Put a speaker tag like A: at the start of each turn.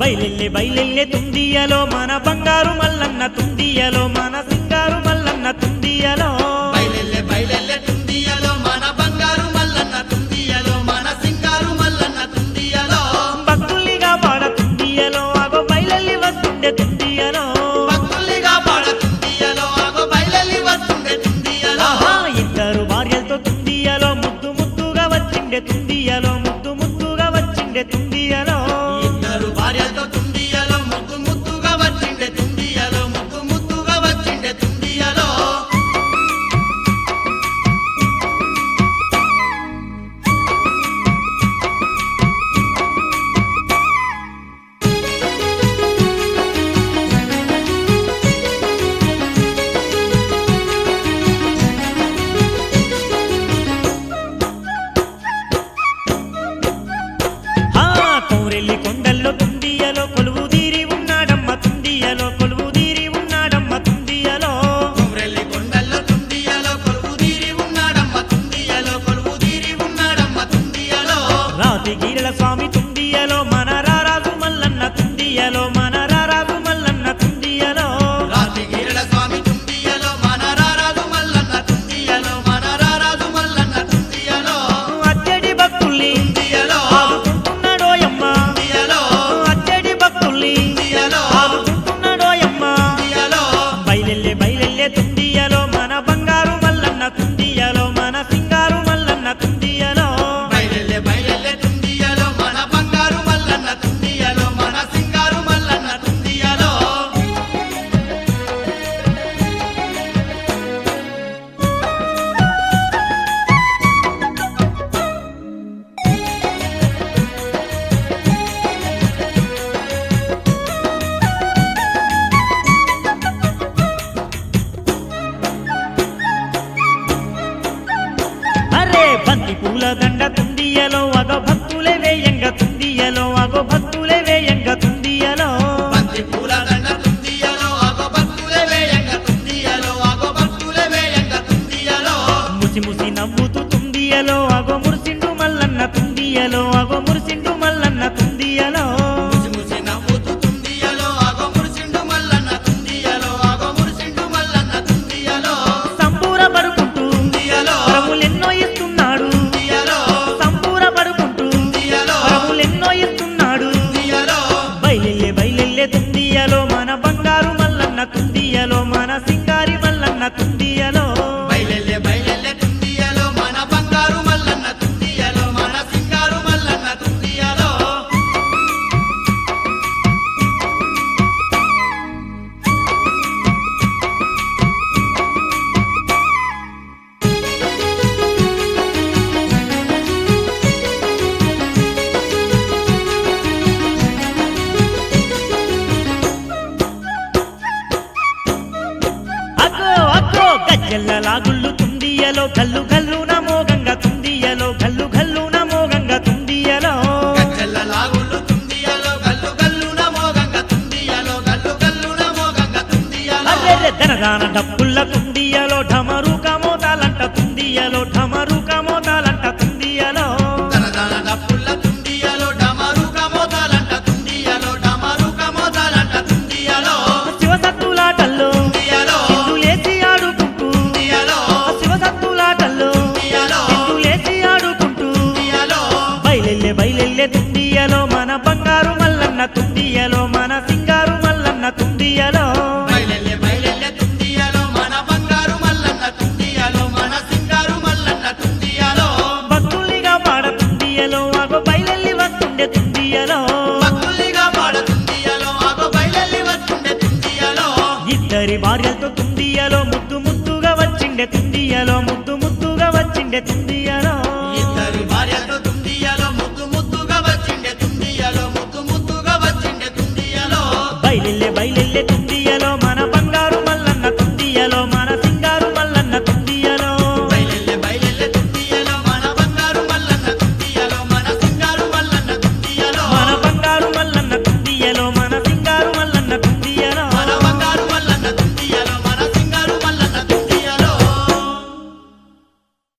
A: బయలెల్లె బయలెల్లె తుండియలో మన బంగారు మల్లన్న తుండియలో మన సింగారు మల్లన్న తుండియలో
B: బయలెల్లె బయలెల్లె తుందియలో మన బంగారు మల్లన్న తుందియలో మన సింగారు మల్లన్న తుందియలో
A: భక్తుల్నిగా పాడ తుండియలో అగో బయలెల్లి వస్తుండే తుండియలో
B: భక్తుల్నిగా పాడ తుందియలో ఆగో బయలెల్లి వస్తుండే తుందియలో
A: ఆహా ఇద్దరు భార్యలతో తుండియలో ముద్దు ముద్దుగా వచ్చిండే తుండియలో ముద్దు ముద్దుగా వచ్చిండే తుండియలో
B: ఇద్దరు భార్యతో తుందియలో ముద్దు ముద్దుగా వచ్చిండే తుందియలో ముద్దు ముద్దుగా వచ్చిండే తుందియలో
A: ఆ కోరెల్లి కొండల్లో తుండియలో కొలువు తీరి ఉన్నాడమ్మ తుండియలో కొలువు తీరి ఉన్నాడమ్మ తుండియలో
B: కొమ్రెల్లి కొండల్లో తుందియలో కొలువు తీరి ఉన్నాడమ్మ తుందియలో కొలువు తీరి ఉన్నాడమ్మ తుందియలో
A: రాతి గీరల స్వామి తుండియలో మన రారాజు మల్లన్న తుండియలో మన రారాజు మల్లన్న తుండియలో
B: రాతి గిరల స్వామి తుందియలో మన రారాజు మల్లన్న తుందియలో మన రారాజు మల్లన్న తుందియలో
A: అచ్చడి భక్తుల్ని
B: తుందియలో
A: ఆదుకుంటున్నాడోయమ్మ
B: తుందియలో
A: అచ్చడి భక్తుల్ని
B: తుందియలో
A: ఆదుకుంటున్నాడోయమ్మ
B: తుందియలో
A: బయలెల్లె బయలెల్లె తుండియలో మన బంగారు మల్లన్న తుండియలో మన సింగారు మల్లన్న తుండియలో
B: బయలెల్లె బయలెల్లె తుందియలో మన బంగారు మల్లన్న తుందియలో మన సింగారు మల్లన్న తుందియలో
A: అరే బంతి పూల దండ తుండియలో అగో భక్తులే వేయంగ తుండియలో అగో భక్తులే వేయంగ తుండియలో
B: బంతి పూల దండ తుందియలో ఆగో భక్తులే వేయంగ తుందియలో ఆగో భక్తులే వేయంగ తుందియలో
A: ముసి ముసి నవ్వుతూ తుండియలో అగో మురిసిండు మల్లన్న తుండియలో అగో మురిసిండు మల్లన్న తుండియలో
B: ముసి ముసి నవ్వుతూ తుందియలో ఆగో మురిసిండు మల్లన్న తుందియలో ఆగో మురిసిండు మల్లన్న తుందియలో
A: సంబూర పడుకుంటూ
B: తుందియలో
A: వరములెన్నో ఇస్తున్నాడు
B: తుందియలో
A: సంబూర పడుకుంటూ
B: తుందియలో
A: వరములెన్నో ఇస్తున్నాడు
B: తుందియలో
A: బయలెల్లె బయలెల్లె తుండియలో మన బంగారు మల్లన్న తుండియలో మన సింగారి మల్లన్న తుండియలో
B: బయలెల్లె బయలెల్లె తుందియలో మన బంగారు మల్లన్న తుందియలో మన సింగారు మల్లన్న తుందియలో
A: అగ్గో అగ్గో గజ్జెల్ల లాగుళ్ళు తుండియలో గల్లు గల్లు నమోగంగా తుండియలో గల్లు గల్లు నమోగంగా తుండియలో
B: గజ్జెల్ల లాగుళ్ళు తుందియలో గల్లు గల్లున మోగంగ తుందియలో గల్లు గల్లున మోగంగ తుందియలో
A: అర్రెర్రె ధనదాన డబ్బుల్ల తుండియలో ఢమరు కమోదాలంట తుండియలో ఢమరు కమోదాలంట తుండియలో
B: తనదన డప్పుల్ల తుండియలో డమరు కమోదాలంట తుండియలో డమరు కమోదాలంట తుండియలో
A: శివసత్తులాటల్లో
B: తుండియలో
A: సింధులేసి ఆడుకుంటూ
B: తుండియలో
A: శివసత్తులాటల్లో
B: తుండియలో
A: సింధులేసి ఆడుకుంటూ
B: తుండియలో
A: బయలెల్లె బయలెల్లె తుండియలో మన బంగారు మల్లన్న తుండియలో మన సింగారు మల్లన్న తుండియలో
B: బయలెల్లె బయలెల్లె తుండియలో మన బంగారు మల్లన్న తుండియలో మన సింగారు మల్లన్న తుండియలో
A: భక్తుల్నిగా పాడ తుండియలో అగో బయలెల్లి వస్తుండే తుండియలో
B: భక్తుల్నిగా పాడ తుండియలో ఆగో బయలెల్లి వస్తుండే తుండియలో
A: ఇద్దరి భార్యలతో తుండియలో ముద్దు ముద్దుగా వచ్చిండే తుండియలో ముద్దు ముద్దుగా వచ్చిండే తుండియలో
B: ఇద్దరు భార్యతో తుండియలో